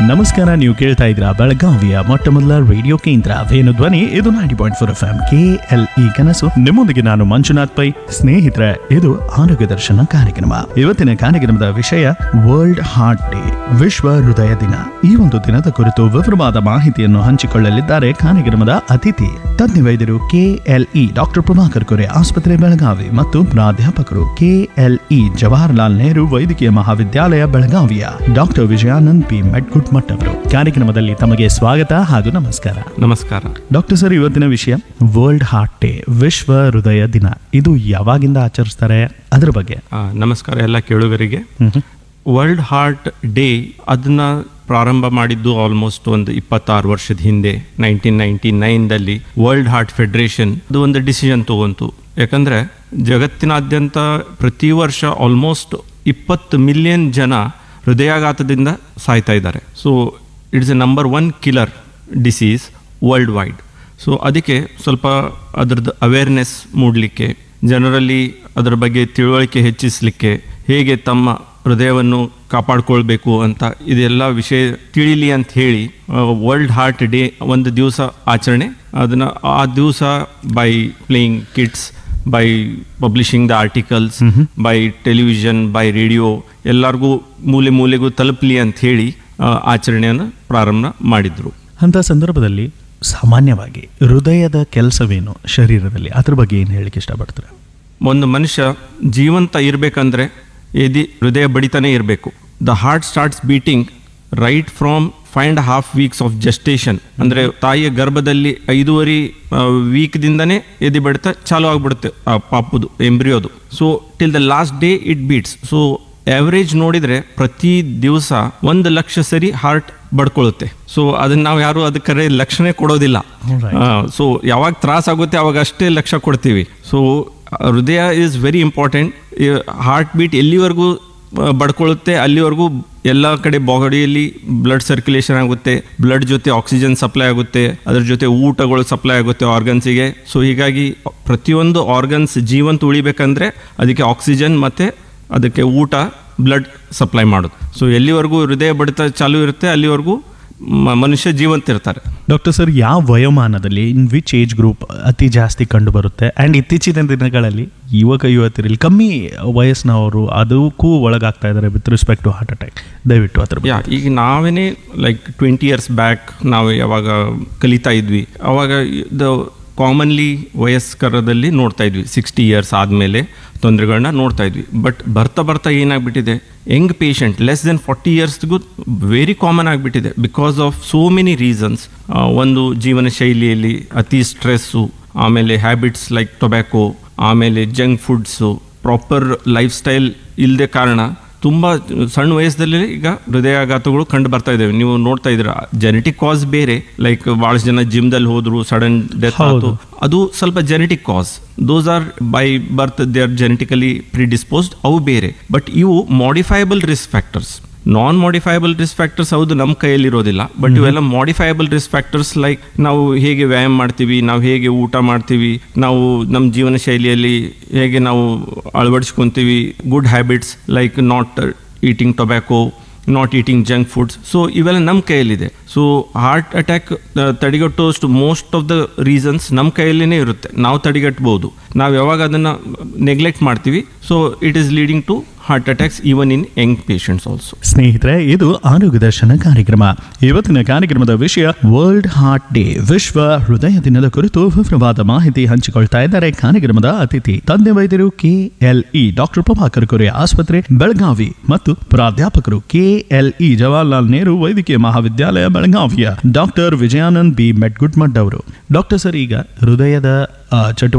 ನಮಸ್ಕಾರ ನೀವು ಕೇಳ್ತಾ ಇದ್ರ ಬೆಳಗಾವಿಯ ಮೊಟ್ಟ ಮೊದಲ ರೇಡಿಯೋ ಕೇಂದ್ರ ವೇಣು ಧ್ವನಿ ಇದು ninety point four F M K L E ಕನಸು ನಿಮ್ಮೊಂದಿಗೆ ನಾನು ಮಂಜುನಾಥ್ ಪೈ ಸ್ನೇಹಿತರೆ ಇದು ಆರೋಗ್ಯ ದರ್ಶನ ಕಾರ್ಯಕ್ರಮ ಇವತ್ತಿನ ಕಾರ್ಯಕ್ರಮದ ವಿಷಯ ವರ್ಲ್ಡ್ ಹಾರ್ಟ್ ಡೇ ವಿಶ್ವ ಹೃದಯ ದಿನ ಈ ಒಂದು ದಿನದ ಕುರಿತು ವಿವರವಾದ ಮಾಹಿತಿಯನ್ನು ಹಂಚಿಕೊಳ್ಳಲಿದ್ದಾರೆ ಕಾರ್ಯಕ್ರಮದ ಅತಿಥಿ ತಜ್ಞ ವೈದ್ಯರು ಕೆಎಲ್ಇ ಡಾಕ್ಟರ್ ಪ್ರಭಾಕರ್ ಕೊರೆ ಆಸ್ಪತ್ರೆ ಬೆಳಗಾವಿ ಮತ್ತು ಪ್ರಾಧ್ಯಾಪಕರು ಕೆಎಲ್ಇ ಜವಾಹರ್ಲಾಲ್ ನೆಹರು ವೈದ್ಯಕೀಯ ಮಹಾವಿದ್ಯಾಲಯ ಬೆಳಗಾವಿಯ ಡಾಕ್ಟರ್ ವಿಜಯಾನಂದ್ ಪಿ ಮೆಟ್ಗುಡ್ ಮಠ್ ಅವರು ಕಾರ್ಯಕ್ರಮದಲ್ಲಿ ತಮಗೆ ಸ್ವಾಗತ ಹಾಗೂ ನಮಸ್ಕಾರ ನಮಸ್ಕಾರ ಡಾಕ್ಟರ್ ಸರ್ ಇವತ್ತಿನ ವಿಷಯ ವರ್ಲ್ಡ್ ಹಾರ್ಟ್ ಡೇ ವಿಶ್ವ ಹೃದಯ ದಿನ ಇದು ಯಾವಾಗಿಂದ ಆಚರಿಸ್ತಾರೆ ಅದ್ರ ಬಗ್ಗೆ ಆ, ನಮಸ್ಕಾರ ಎಲ್ಲ ಕೇಳುಗರಿಗೆ ಹ್ಮ್ ಹ್ಮ್. ವರ್ಲ್ಡ್ ಹಾರ್ಟ್ ಡೇ ಅದನ್ನ ಪ್ರಾರಂಭ ಮಾಡಿದ್ದು ಆಲ್ಮೋಸ್ಟ್ ಒಂದು ಇಪ್ಪತ್ತಾರು ವರ್ಷದ ಹಿಂದೆ ನೈನ್ಟೀನ್ ನೈನ್ಟಿ ನೈನ್ದಲ್ಲಿ ವರ್ಲ್ಡ್ ಹಾರ್ಟ್ ಫೆಡರೇಷನ್ ಅದು ಒಂದು ಡಿಸಿಷನ್ ತಗೊಂತು ಯಾಕಂದ್ರೆ ಜಗತ್ತಿನಾದ್ಯಂತ ಪ್ರತಿ ವರ್ಷ ಆಲ್ಮೋಸ್ಟ್ ಇಪ್ಪತ್ತು ಮಿಲಿಯನ್ ಜನ ಹೃದಯಾಘಾತದಿಂದ ಸಾಯ್ತಾ ಇದ್ದಾರೆ so it's a number one killer disease worldwide so ಅದಕ್ಕೆ ಸ್ವಲ್ಪ ಅದರದ್ದು ಅವೇರ್ನೆಸ್ ಮೂಡಲಿಕ್ಕೆ ಜನರಲ್ಲಿ ಅದರ ಬಗ್ಗೆ ತಿಳುವಳಿಕೆ ಹೆಚ್ಚಿಸಲಿಕ್ಕೆ ಹೇಗೆ ತಮ್ಮ ಹೃದಯವನ್ನು ಕಾಪಾಡ್ಕೊಳ್ಬೇಕು ಅಂತ ಇದೆಲ್ಲ ವಿಷಯ ತಿಳಿಲಿ ಅಂತ ಹೇಳಿ ವರ್ಲ್ಡ್ ಹಾರ್ಟ್ ಡೇ ಒಂದು ದಿವಸ ಆಚರಣೆ ಅದನ್ನು ಆ ದಿವಸ by playing kits by publishing the articles by television by radio ಎಲ್ಲರಿಗೂ ಮೂಲೆ ಮೂಲೆಗೂ ತಲುಪಲಿ ಅಂತ ಹೇಳಿ ಆ, ಆಚರಣೆಯನ್ನು ಪ್ರಾರಂಭ ಮಾಡಿದ್ರು ಅಂತ ಸಂದರ್ಭದಲ್ಲಿ ಸಾಮಾನ್ಯವಾಗಿ ಹೃದಯದ ಕೆಲಸವೇನು ಶರೀರದಲ್ಲಿ ಅದ್ರ ಬಗ್ಗೆ ಏನು ಹೇಳಿಕ್ಕೆ ಇಷ್ಟಪಡ್ತಾರೆ ಒಂದು ಮನುಷ್ಯ ಜೀವಂತ ಇರಬೇಕಂದ್ರೆ ಎದಿ ಹೃದಯ ಬಡಿತಾನೆ ಇರಬೇಕು the heart starts beating right from five and half weeks of gestation ಅಂದರೆ ತಾಯಿಯ ಗರ್ಭದಲ್ಲಿ ಐದೂವರೆ ವೀಕ್ದಿಂದನೇ ಎದಿ ಬಡಿತ ಚಾಲು ಆಗ್ಬಿಡುತ್ತೆ ಆ ಪಾಪುದು ಎಂಬ್ರಿಯೋದು so till the last day it beats so average ನೋಡಿದ್ರೆ ಪ್ರತಿ ದಿವಸ ಒಂದು ಲಕ್ಷ ಸರಿ ಹಾರ್ಟ್ ಬಡ್ಕೊಳ್ಳುತ್ತೆ ಸೊ ಅದನ್ನ ನಾವು ಯಾರು ಅದಕ್ಕೆ ಲಕ್ಷಣ ಕೊಡೋದಿಲ್ಲ Alright. ಸೊ ಯಾವಾಗ ತ್ರಾಸ ಆಗುತ್ತೆ ಅವಾಗ ಅಷ್ಟೇ ಲಕ್ಷ ಕೊಡ್ತೀವಿ ಸೊ ಹೃದಯ is very important heart beat ಎಲ್ಲಿವರೆಗೂ ಆ, ಬಡ್ಕೊಳ್ಳುತ್ತೆ ಅಲ್ಲಿವರೆಗೂ ಎಲ್ಲ ಕಡೆ ಬಾಡಿಯಲ್ಲಿ ಬ್ಲಡ್ ಸರ್ಕ್ಯುಲೇಷನ್ ಆಗುತ್ತೆ ಬ್ಲಡ್ ಜೊತೆ ಆಕ್ಸಿಜನ್ ಸಪ್ಲೈ ಆಗುತ್ತೆ ಅದ್ರ ಜೊತೆ ಊಟಗಳು ಸಪ್ಲೈ ಆಗುತ್ತೆ ಆರ್ಗನ್ಸಿಗೆ ಸೊ ಹೀಗಾಗಿ ಪ್ರತಿಯೊಂದು ಆರ್ಗನ್ಸ್ ಜೀವಂತ ಉಳಿಬೇಕಂದ್ರೆ ಅದಕ್ಕೆ ಆಕ್ಸಿಜನ್ ಮತ್ತು ಅದಕ್ಕೆ ಊಟ ಬ್ಲಡ್ ಸಪ್ಲೈ ಮಾಡೋದು ಸೊ ಎಲ್ಲಿವರೆಗೂ ಹೃದಯ ಬಡಿತ ಚಾಲು ಇರುತ್ತೆ ಅಲ್ಲಿವರೆಗೂ ಮ- ಮನುಷ್ಯ ಜೀವಂತ ಇರ್ತಾರೆ ಡಾಕ್ಟರ್ ಸರ್ ಯಾವ ವಯೋಮಾನದಲ್ಲಿ ಇನ್ ವಿಚ್ ಏಜ್ ಗ್ರೂಪ್ ಅತಿ ಜಾಸ್ತಿ ಕಂಡು ಬರುತ್ತೆ ಆ್ಯಂಡ್ ಇತ್ತೀಚಿನ ದಿನಗಳಲ್ಲಿ ಯುವಕ ಯುವತಿಯರಲ್ಲಿ ಕಮ್ಮಿ ವಯಸ್ಸಿನವರು ಅದಕ್ಕೂ ಒಳಗಾಗ್ತಾ ಇದ್ದಾರೆ with respect to heart attack ದಯವಿಟ್ಟು ಅದ್ರ ಬಗ್ಗೆ ಯಾ ಈಗ ನಾವೇನೇ ಲೈಕ್ ಟ್ವೆಂಟಿ ಇಯರ್ಸ್ ಬ್ಯಾಕ್ ನಾವು ಯಾವಾಗ ಕಲಿತಾ ಇದ್ವಿ ಅವಾಗ ದ ಕಾಮನ್ಲಿ ವಯಸ್ಕರದಲ್ಲಿ ನೋಡ್ತಾ ಇದ್ವಿ ಸಿಕ್ಸ್ಟಿ ಇಯರ್ಸ್ ಆದಮೇಲೆ ತೊಂದರೆಗಳನ್ನ ನೋಡ್ತಾ ಇದ್ವಿ ಬಟ್ ಬರ್ತಾ ಬರ್ತಾ ಏನಾಗ್ಬಿಟ್ಟಿದೆ young patient less than forty ಇಯರ್ಸ್ಗೂ ವೆರಿ ಕಾಮನ್ ಆಗಿಬಿಟ್ಟಿದೆ because of so many reasons ಒಂದು ಜೀವನ ಶೈಲಿಯಲ್ಲಿ ಅತಿ ಸ್ಟ್ರೆಸ್ಸು ಆಮೇಲೆ ಹ್ಯಾಬಿಟ್ಸ್ ಲೈಕ್ ಟೊಬ್ಯಾಕೋ ಆಮೇಲೆ junk foods proper lifestyle ಇಲ್ಲದೆ ಕಾರಣ ತುಂಬ ಸಣ್ಣ ವಯಸ್ಸದಲ್ಲಿ ಈಗ ಹೃದಯಾಘಾತಗಳು ಕಂಡು ಬರ್ತಾ ಇದ್ದಾವೆ ನೀವು ನೋಡ್ತಾ ಇದ್ದೀರಾ ಜೆನೆಟಿಕ್ ಕಾಸ್ ಬೇರೆ ಲೈಕ್ ಭಾಳಷ್ಟು ಜನ ಜಿಮ್ದಲ್ಲಿ ಹೋದ್ರು ಸಡನ್ ಡೆತ್ ಆಯಿತು ಅದು ಸ್ವಲ್ಪ genetic cause those are by birth they are genetically predisposed ಅವು ಬೇರೆ ಬಟ್ ಇವು modifiable risk factors non modifiable risk factors ಹೌದು ನಮ್ಮ ಕೈಯಲ್ಲಿರೋದಿಲ್ಲ ಬಟ್ ಇವೆಲ್ಲ ಮಾಡಿಫೈಬಲ್ ರಿಸ್ಕ್ ಫ್ಯಾಕ್ಟರ್ಸ್ ಲೈಕ್ ನಾವು ಹೇಗೆ ವ್ಯಾಯಾಮ ಮಾಡ್ತೀವಿ ನಾವು ಹೇಗೆ ಊಟ ಮಾಡ್ತೀವಿ ನಾವು ನಮ್ಮ ಜೀವನ ಶೈಲಿಯಲ್ಲಿ ಹೇಗೆ ನಾವು ಅಳವಡಿಸ್ಕೊತೀವಿ good habits like not eating tobacco not eating junk foods so ಇವೆಲ್ಲ ನಮ್ಮ ಕೈಯಲ್ಲಿದೆ ಸೊ ಹಾರ್ಟ್ ಅಟ್ಯಾಕ್ ತಡೆಗಟ್ಟುವಷ್ಟು ಮೋಸ್ಟ್ ಆಫ್ ದ ರೀಸನ್ಸ್ ನಮ್ಮ ಕೈಯಲ್ಲೇ ಇರುತ್ತೆ ನಾವು ತಡೆಗಟ್ಬೋದು ನಾವು ಯಾವಾಗ ಅದನ್ನು ನೆಗ್ಲೆಕ್ಟ್ ಮಾಡ್ತೀವಿ so it is leading to heart attacks even in young patients also ಸ್ನೇಹಿತರೆ ಇದು ಆರೋಗ್ಯ ದರ್ಶನ ಕಾರ್ಯಕ್ರಮ ಇವತ್ತಿನ ಕಾರ್ಯಕ್ರಮದ ವಿಷಯ ವರ್ಲ್ಡ್ ಹಾರ್ಟ್ ಡೇ ವಿಶ್ವ ಹೃದಯ ದಿನದ ಕುರಿತು ವಿವರವಾದ ಮಾಹಿತಿ ಹಂಚಿಕೊಳ್ತಾ ಇದ್ದಾರೆ ಕಾರ್ಯಕ್ರಮದ ಅತಿಥಿ ತಜ್ಞ ವೈದ್ಯರು ಕೆಎಲ್ಇ ಡಾಕ್ಟರ್ ಪ್ರಭಾಕರ್ ಕೊರೆ ಆಸ್ಪತ್ರೆ ಬೆಳಗಾವಿ ಮತ್ತು ಪ್ರಾಧ್ಯಾಪಕರು ಕೆಎಲ್ಇ ಜವಾಹರ್ಲಾಲ್ ನೆಹರು ವೈದ್ಯಕೀಯ ಮಹಾವಿದ್ಯಾಲಯ ಬೆಳಗಾವಿಯ ಡಾಕ್ಟರ್ ವಿಜಯಾನಂದ್ ಬಿ ಮೆಟ್ಗುಡ್ಮಡ್ ಅವರು ಡಾಕ್ಟರ್ ಸರ್ ಈಗ ಹೃದಯದ ಆ, ಚಟುವಟಿಕೆ